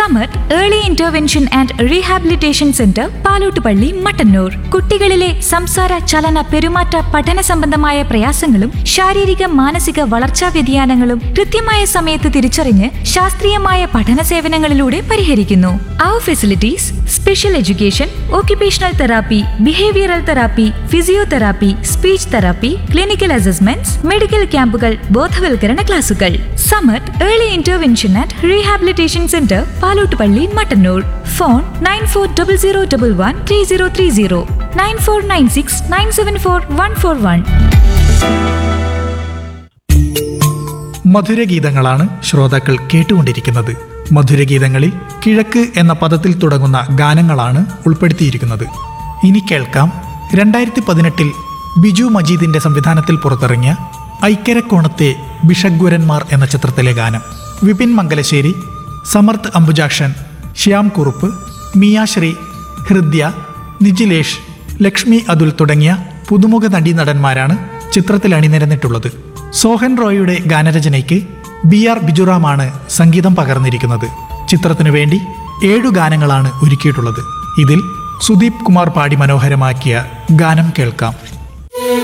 സമത് early intervention and rehabilitation centre Palottupalli Mattannur കുട്ടികളിലെ സംസാര ചലന പെരുമാറ്റ പഠന സംബന്ധമായ പ്രയാസങ്ങളും ശാരീരിക മാനസിക വളർച്ചാ വ്യതിയാനങ്ങളും കൃത്യമായ സമയത്ത് തിരിച്ചറിഞ്ഞ് ശാസ്ത്രീയമായ പഠന സേവനങ്ങളിലൂടെ പരിഹരിക്കുന്നു അവർ facilities special education occupational therapy behavioural therapy physiotherapy speech therapy clinical assessments medical ക്യാമ്പുകൾ ബോധവൽക്കരണ ക്ലാസുകൾ Samath early intervention and rehabilitation centre Palottupalli Mattannur phone nine four double zero double one three zero three zero nine four nine six nine seven four one four one മധുരഗീതങ്ങളാണ് ശ്രോതാക്കൾ കേട്ടുകൊണ്ടിരിക്കുന്നത് മധുരഗീതങ്ങളിൽ കിഴക്ക് എന്ന പദത്തിൽ തുടങ്ങുന്ന ഗാനങ്ങളാണ് ഉൾപ്പെടുത്തിയിരിക്കുന്നത് ഇനി കേൾക്കാം രണ്ടായിരത്തി പതിനെട്ടിൽ ബിജു മജീദിന്റെ സംവിധാനത്തിൽ പുറത്തിറങ്ങിയ ഐക്കരക്കോണത്തെ ബിഷഗ്വരന്മാർ എന്ന ചിത്രത്തിലെ ഗാനം വിപിൻ മംഗലശ്ശേരി സമർത്ഥ് അംബുജാക്ഷൻ ശ്യാം കുറുപ്പ് മിയാശ്രീ ഹൃദ്യ നിജിലേഷ് ലക്ഷ്മി അതുൽ തുടങ്ങിയ പുതുമുഖ നടീനടന്മാരാണ് ചിത്രത്തിൽ അണിനിരന്നിട്ടുള്ളത് സോഹൻ റോയിയുടെ ഗാനരചനയ്ക്ക് ബി ആർ ബിജുറാമാണ് സംഗീതം പകർന്നിരിക്കുന്നത് ചിത്രത്തിനു വേണ്ടി ഏഴു ഗാനങ്ങളാണ് ഒരുക്കിയിട്ടുള്ളത് ഇതിൽ സുദീപ് കുമാർ പാടി മനോഹരമാക്കിയ ഗാനം കേൾക്കാം